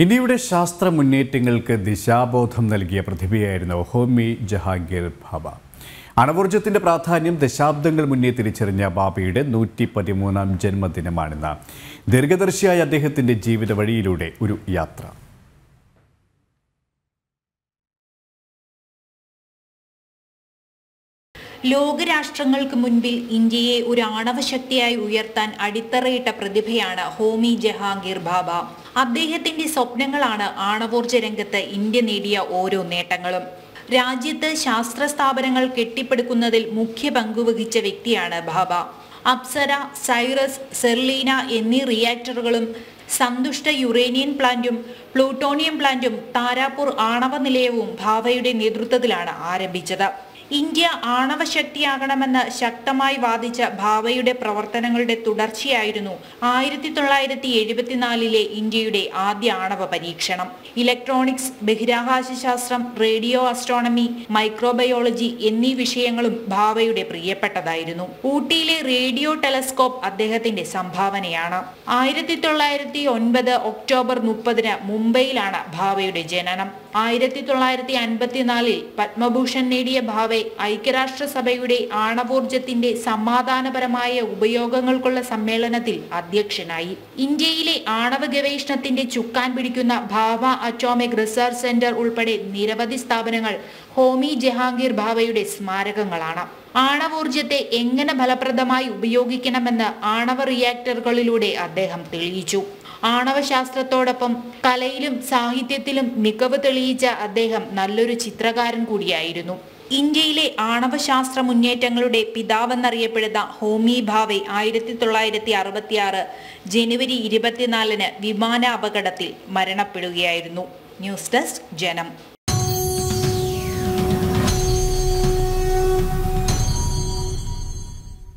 ഇന്ത്യയുടെ ശാസ്ത്ര മുന്നേറ്റങ്ങൾക്ക് ദിശാബോധം നൽകിയ പ്രതിഭയായിരുന്നു ഹോമി ജഹാംഗീർ ബാബ അണവോർജത്തിന്റെ പ്രാധാന്യം ദശാബ്ദങ്ങൾ മുന്നേ തിരിച്ചറിഞ്ഞ ബാബയുടെ നൂറ്റി പതിമൂന്നാം ജന്മദിനമാണിന്ന് ദീർഘദർശിയായ അദ്ദേഹത്തിന്റെ ജീവിത വഴിയിലൂടെ ഒരു യാത്ര ലോകരാഷ്ട്രങ്ങൾക്ക് മുൻപിൽ ഇന്ത്യയെ ഒരു ആണവശക്തിയായി ഉയർത്താൻ അടിത്തറയിട്ട പ്രതിഭയാണ് ഹോമി ജഹാംഗീർ ബാബ അദ്ദേഹത്തിന്റെ സ്വപ്നങ്ങളാണ് ആണവോർജ രംഗത്ത് ഇന്ത്യ നേടിയ ഓരോ നേട്ടങ്ങളും രാജ്യത്ത് ശാസ്ത്ര സ്ഥാപനങ്ങൾ കെട്ടിപ്പടുക്കുന്നതിൽ മുഖ്യ പങ്കുവഹിച്ച വ്യക്തിയാണ് ബാബ അപ്സര സൈറസ് സെർലീന എന്നീ റിയാക്ടറുകളും സന്തുഷ്ട യുറേനിയൻ പ്ലാന്റും പ്ലൂട്ടോണിയം പ്ലാന്റും താരാപൂർ ആണവ നിലയവും ഭാവയുടെ നേതൃത്വത്തിലാണ് ആരംഭിച്ചത് ഇന്ത്യ ആണവശക്തിയാകണമെന്ന് ശക്തമായി വാദിച്ച ഭാവയുടെ പ്രവർത്തനങ്ങളുടെ തുടർച്ചയായിരുന്നു ആയിരത്തി തൊള്ളായിരത്തി എഴുപത്തിനാലിലെ ഇന്ത്യയുടെ ആദ്യ ആണവ പരീക്ഷണം ഇലക്ട്രോണിക്സ് ബഹിരാകാശ ശാസ്ത്രം റേഡിയോ ആസ്ട്രോണമി മൈക്രോബയോളജി എന്നീ വിഷയങ്ങളും ഭാവയുടെ പ്രിയപ്പെട്ടതായിരുന്നു ഊട്ടിയിലെ റേഡിയോ ടെലസ്കോപ്പ് അദ്ദേഹത്തിന്റെ സംഭാവനയാണ് ആയിരത്തി തൊള്ളായിരത്തി ഒൻപത് ഒക്ടോബർ മുപ്പതിന് മുംബൈയിലാണ് ഭാവയുടെ ജനനം ആയിരത്തി തൊള്ളായിരത്തി അൻപത്തിനാലിൽ പത്മഭൂഷൺ നേടിയ ഭാവെ ഐക്യരാഷ്ട്രസഭയുടെ ആണവോർജത്തിന്റെ സമാധാനപരമായ ഉപയോഗങ്ങൾക്കുള്ള സമ്മേളനത്തിൽ അധ്യക്ഷനായി ഇന്ത്യയിലെ ആണവ ഗവേഷണത്തിന്റെ ചുക്കാൻ പിടിക്കുന്ന ഭാവ അറ്റോമിക് റിസർച്ച് സെന്റർ ഉൾപ്പെടെ നിരവധി സ്ഥാപനങ്ങൾ ഹോമി ജഹാംഗീർ ഭാവയുടെ സ്മാരകങ്ങളാണ് ആണവോർജത്തെ എങ്ങനെ ഫലപ്രദമായി ഉപയോഗിക്കണമെന്ന് ആണവ റിയാക്ടറുകളിലൂടെ അദ്ദേഹം തെളിയിച്ചു ആണവശാസ്ത്രത്തോടൊപ്പം കലയിലും സാഹിത്യത്തിലും മികവ് തെളിയിച്ച അദ്ദേഹം നല്ലൊരു ചിത്രകാരൻ കൂടിയായിരുന്നു ഇന്ത്യയിലെ ആണവശാസ്ത്ര മുന്നേറ്റങ്ങളുടെ പിതാവെന്നറിയപ്പെടുന്ന ഹോമി ഭാവെ ആയിരത്തി തൊള്ളായിരത്തി അറുപത്തിയാറ് ജനുവരി ഇരുപത്തിനാലിന് വിമാന അപകടത്തിൽ മരണപ്പെടുകയായിരുന്നു ന്യൂസ് ഡെസ്ക് ജനം